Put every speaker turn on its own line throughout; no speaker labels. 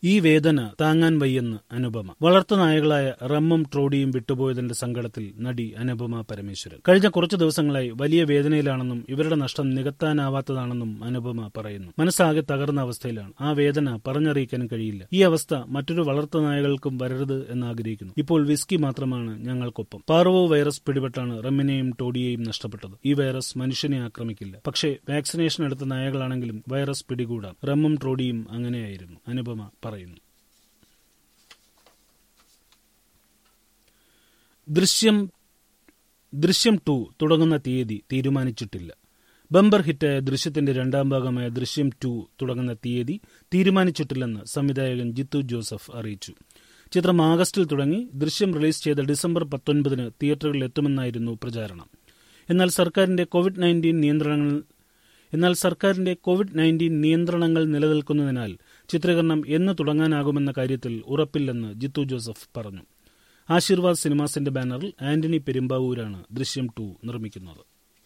ഈ വേദന താങ്ങാൻ വയ്യെന്ന് അനുപമ വളർത്തു നായകളായ റമ്മും ട്രോഡിയും വിട്ടുപോയതിന്റെ സങ്കടത്തിൽ നടി അനുപമ പരമേശ്വരൻ കഴിഞ്ഞ കുറച്ചു ദിവസങ്ങളായി വലിയ വേദനയിലാണെന്നും ഇവരുടെ നഷ്ടം നികത്താനാവാത്തതാണെന്നും അനുപമ പറയുന്നു മനസ്സാകെ തകർന്ന അവസ്ഥയിലാണ് ആ വേദന പറഞ്ഞറിയിക്കാൻ കഴിയില്ല ഈ അവസ്ഥ മറ്റൊരു വളർത്തു നായകൾക്കും വരരുത് എന്ന് ആഗ്രഹിക്കുന്നു ഇപ്പോൾ വിസ്കി മാത്രമാണ് ഞങ്ങൾക്കൊപ്പം പാർവോ വൈറസ് പിടിപെട്ടാണ് റമ്മിനെയും ടോഡിയെയും നഷ്ടപ്പെട്ടത് ഈ വൈറസ് മനുഷ്യനെ ആക്രമിക്കില്ല പക്ഷേ വാക്സിനേഷൻ എടുത്ത നായകളാണെങ്കിലും വൈറസ് പിടികൂടാം റമ്മും ട്രോഡിയും അങ്ങനെയായിരുന്നു അനുപമ പറയുന്നു ദൃശ്യം ദൃശ്യം ടു തുടങ്ങുന്ന തീയതി തീരുമാനിച്ചിട്ടില്ല ബമ്പർ ഹിറ്റായ ദൃശ്യത്തിന്റെ രണ്ടാം ഭാഗമായ ദൃശ്യം ടു തുടങ്ങുന്ന തീയതി തീരുമാനിച്ചിട്ടില്ലെന്ന് സംവിധായകൻ ജിത്തു ജോസഫ് അറിയിച്ചു ചിത്രം ആഗസ്റ്റിൽ തുടങ്ങി ദൃശ്യം റിലീസ് ചെയ്ത ഡിസംബർ പത്തൊൻപതിന് തിയേറ്ററുകളിൽ എത്തുമെന്നായിരുന്നു പ്രചാരണം എന്നാൽ സർക്കാരിന്റെ കോവിഡ് നയൻറ്റീൻ നിയന്ത്രണങ്ങൾ എന്നാൽ സർക്കാരിന്റെ കോവിഡ് നയൻറ്റീൻ നിയന്ത്രണങ്ങൾ നിലനിൽക്കുന്നതിനാൽ ചിത്രീകരണം എന്ന് തുടങ്ങാനാകുമെന്ന കാര്യത്തിൽ ഉറപ്പില്ലെന്ന് ജിത്തു ജോസഫ് പറഞ്ഞു ആശീർവാദ് സിനിമാസിന്റെ ബാനറിൽ ആന്റണി പെരുമ്പാവൂരാണ് ദൃശ്യം ടു നിർമ്മിക്കുന്നത്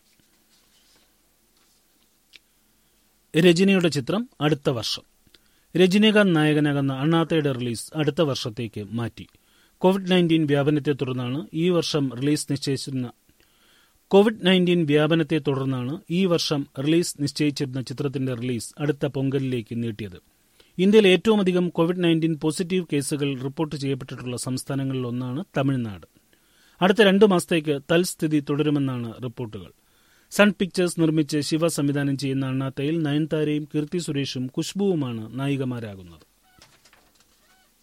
രജനിയുടെ ചിത്രം അടുത്ത വർഷം രജനീകാന്ത് നായകനാകുന്ന അണ്ണാത്തയുടെ റിലീസ് അടുത്ത വർഷത്തേക്ക് മാറ്റി കോവിഡ് നയൻറ്റീൻ വ്യാപനത്തെ തുടർന്നാണ് ഈ വർഷം റിലീസ് നിശ്ചയിച്ചിരുന്ന കോവിഡ് നയൻറ്റീൻ വ്യാപനത്തെ തുടർന്നാണ് ഈ വർഷം റിലീസ് നിശ്ചയിച്ചിരുന്ന ചിത്രത്തിന്റെ റിലീസ് അടുത്ത പൊങ്കലിലേക്ക് നീട്ടിയത് ഇന്ത്യയിൽ ഏറ്റവും അധികം കോവിഡ് നയൻറ്റീൻ പോസിറ്റീവ് കേസുകൾ റിപ്പോർട്ട് ചെയ്യപ്പെട്ടിട്ടുള്ള സംസ്ഥാനങ്ങളിലൊന്നാണ് തമിഴ്നാട് അടുത്ത രണ്ടു മാസത്തേക്ക് തൽസ്ഥിതി തുടരുമെന്നാണ് റിപ്പോർട്ടുകൾ സൺ പിക്ചേഴ്സ് നിർമ്മിച്ച് ശിവ സംവിധാനം ചെയ്യുന്ന അണ്ണാത്തയിൽ നയൻതാരയും കീർത്തി സുരേഷും ഖുഷ്ബുവുമാണ് നായികമാരാകുന്നത്